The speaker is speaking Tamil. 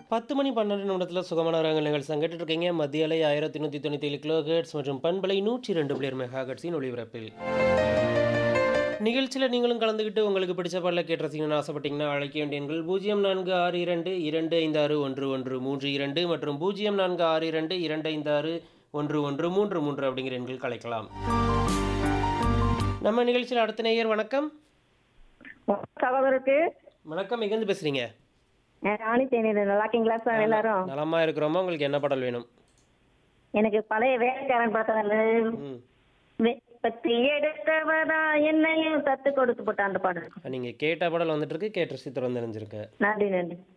பத்து மணி பன்னெண்டு நிமிடத்தில் சுகமான ரகங்கள் நிகழ்ச்சி கேட்டுட்டு இருக்கீங்க மத்திய அலை ஆயிரத்தி நூற்றி தொண்ணூற்றி ஏழு கிலோ மற்றும் பண்பலை நூற்றி ரெண்டு பிளேர் மெகா ஹெர்ட்ஸின் ஒளிபரப்பில் நிகழ்ச்சியில் நீங்களும் கலந்துக்கிட்டு உங்களுக்கு பிடிச்ச பாடல கேட்டு ரசிக்கணும்னு ஆசைப்பட்டீங்கன்னா அழைக்க வேண்டிய எண்கள் பூஜ்ஜியம் நான்கு ஆறு இரண்டு இரண்டு ஐந்து ஆறு ஒன்று ஒன்று மூன்று இரண்டு மற்றும் பூஜ்ஜியம் நான்கு ஆறு இரண்டு இரண்டு ஐந்து ஆறு ஒன்று ஒன்று மூன்று மூன்று அப்படிங்கிற எண்கள் கலைக்கலாம் நம்ம நிகழ்ச்சியில் அடுத்த நேயர் வணக்கம் சகோதரருக்கு வணக்கம் எங்கேருந்து பேசுறீங்க ராணி தேனீர் நல்லா இருக்கீங்களா சார் எல்லாரும் நலமா இருக்கிறோமா உங்களுக்கு என்ன பாடல் வேணும் எனக்கு பழைய வேலைக்காரன் படத்துல ம் பத்தி எடுத்தவதா என்னையும் தத்து கொடுத்து போட்ட அந்த பாடல் நீங்கள் கேட்ட பாடல் வந்துட்டு இருக்கு கேட்டு ரசித்து வந்து தெரிஞ்சிருக்கு நன்றி நன்றி